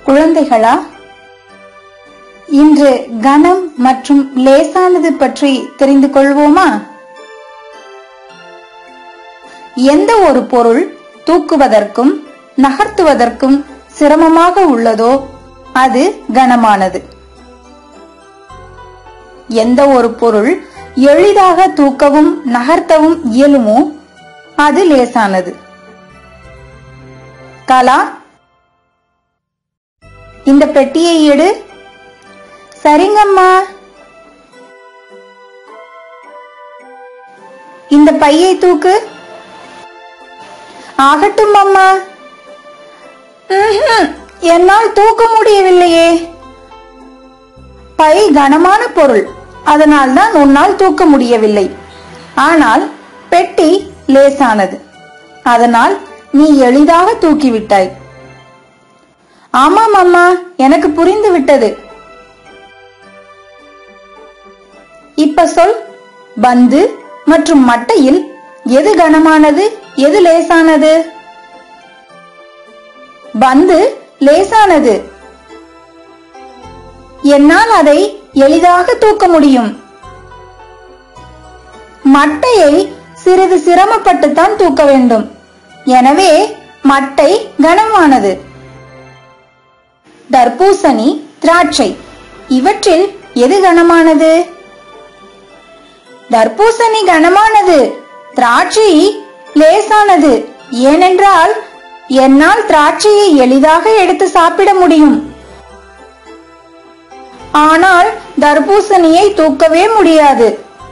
குழந்தைகளா இன்று கனம் மற்றும் லேசானது பற்றி தெரிந்து கொள்வோமா எந்த ஒரு பொருள் தூக்குவதற்கும் நகர்த்துவதற்கும் சிரமமாக உள்ளதோ அது கனமானது எந்த ஒரு பொருள் எளிதாக தூக்கவும் நகர்த்தவும் இயலுமோ அது லேசானது கலா இந்த பெட்டியை எடு சரிங்கம்மா இந்த பையை தூக்கு ஆகட்டும் அம்மா ம்ஹும், என்னால் தூக்க முடியவில்லையே பை கனமான பொருள் அதனால் தான் உன்னால் தூக்க முடியவில்லை ஆனால் பெட்டி லேசானது அதனால் நீ எளிதாக தூக்கிவிட்டாய் ஆமாம் அம்மா எனக்கு புரிந்து விட்டது இப்ப சொல் பந்து மற்றும் மட்டையில் எது கனமானது எது லேசானது பந்து லேசானது என்னால் அதை எளிதாக தூக்க முடியும் மட்டையை சிறிது சிரமப்பட்டுத்தான் தூக்க வேண்டும் எனவே மட்டை கனமானது தர்பூசணி திராட்சை இவற்றில் எது கனமானது தர்பூசணி கனமானது திராட்சை லேசானது ஏனென்றால் என்னால் திராட்சையை எளிதாக எடுத்து சாப்பிட முடியும் ஆனால் தர்பூசணியை தூக்கவே முடியாது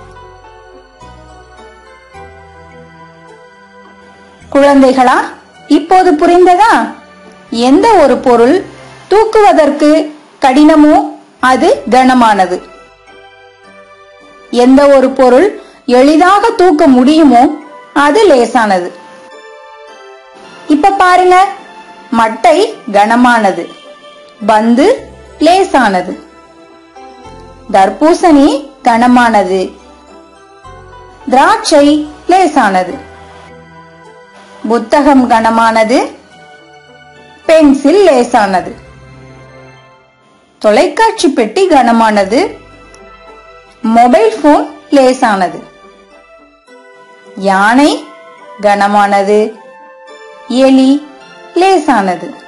குழந்தைகளா இப்போது புரிந்ததா எந்த ஒரு பொருள் தூக்குவதற்கு கடினமோ அது கனமானது எந்த ஒரு பொருள் எளிதாக தூக்க முடியுமோ அது லேசானது இப்ப பாருங்க மட்டை கனமானது பந்து லேசானது தர்பூசணி கனமானது திராட்சை லேசானது புத்தகம் கனமானது பென்சில் லேசானது தொலைக்காட்சி பெட்டி கனமானது மொபைல் போன் லேசானது யானை கனமானது எலி லேசானது